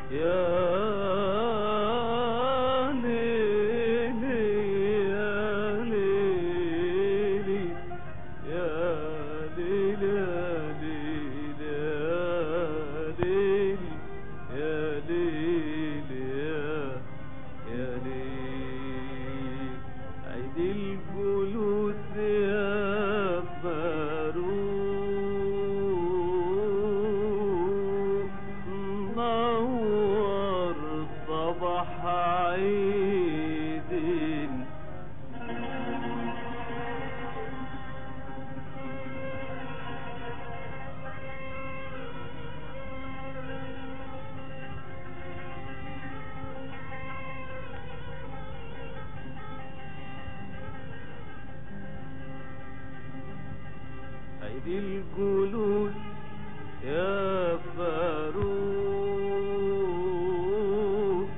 عيد الجلوس يا فاروق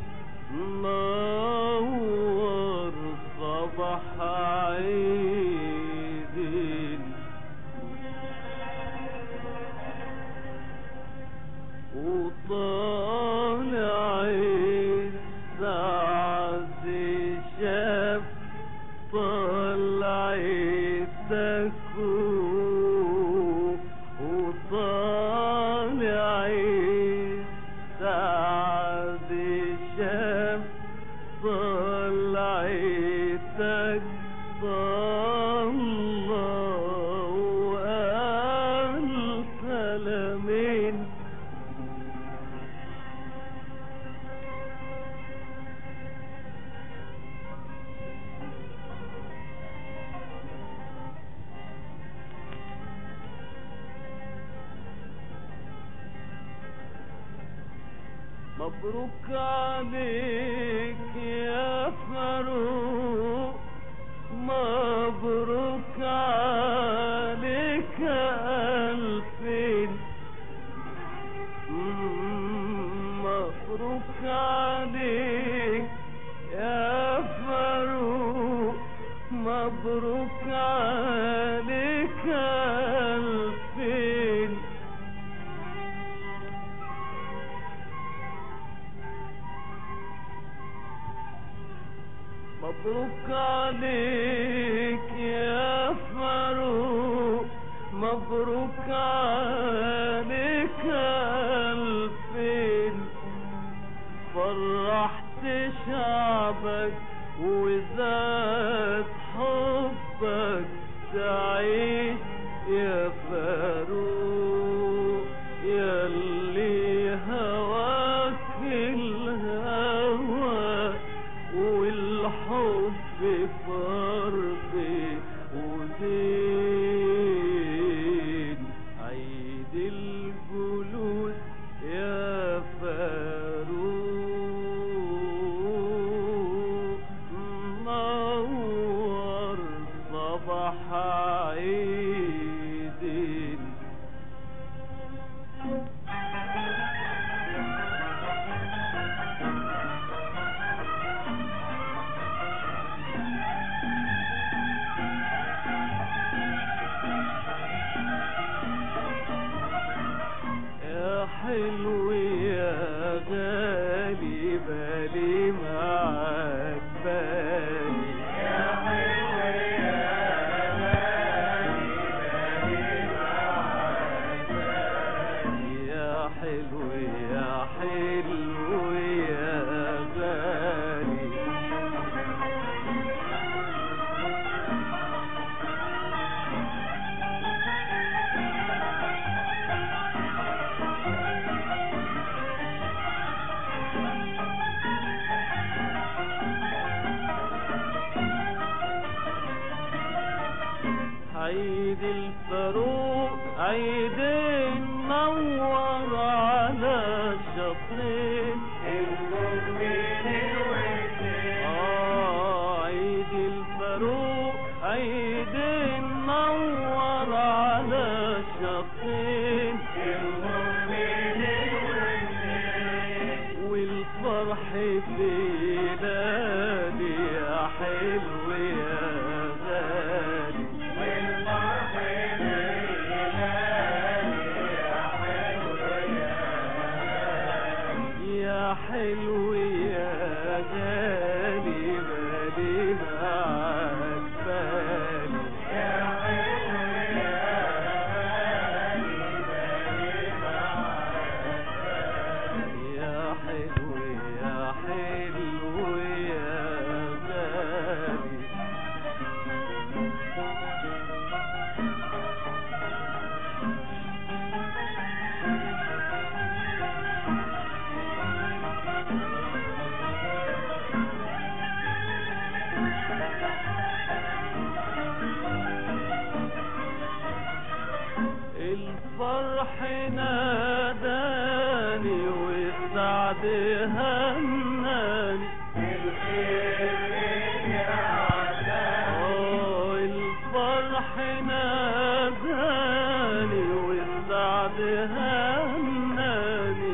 نور صباح عيد وطالع السعد شاف طلعتك وطالع السعد شاف طلعتك الله وقال سلامين مبروك عليك يا فاروق مبروك عليك ألفين مم، مبروك عليك يا فاروق مبروك عليك ألفين مبروك عليك يا فاروق مبروك عليك ألفين فرحت شعبك وزاد حبك تعيش يا فاروق ياللي هواك الهوى والحب فرض ودين عيد الجلوس يا فاروق نور صباح عيد يا حلو يا غالي بالي معاك بالي يا حلو يا غالي بالي معاك بالي يا حلو يا حلو يا غالي حلو يا غالي بالي معاك بالي يا حلو يا غالي بالي معاك يا حلو يا حلو يا غالي الفرح ناداني والسعد هناني آه، الفرح ناداني والسعد هناني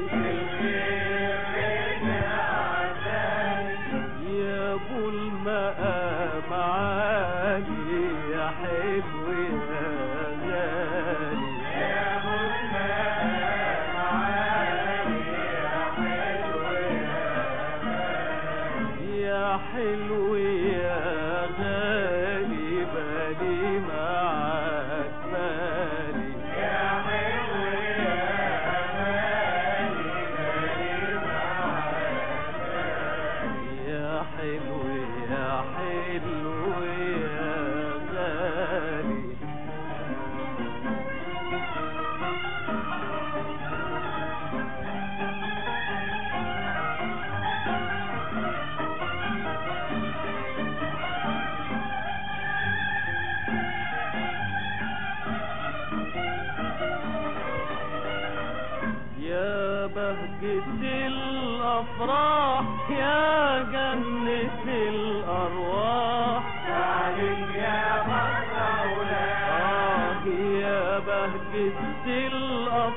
يا ابو المقام عالي يا حلو يا غالي يا ابو المقام عالي يا حلو يا حلو يا غالي بالي معاك بالي يا حلو يا غالي بالي معاك يا حلو يا حلو يا غالي يا بهجة الأفراح يا جنة الأرواح تعلم يا آه يا بهجة الأفراح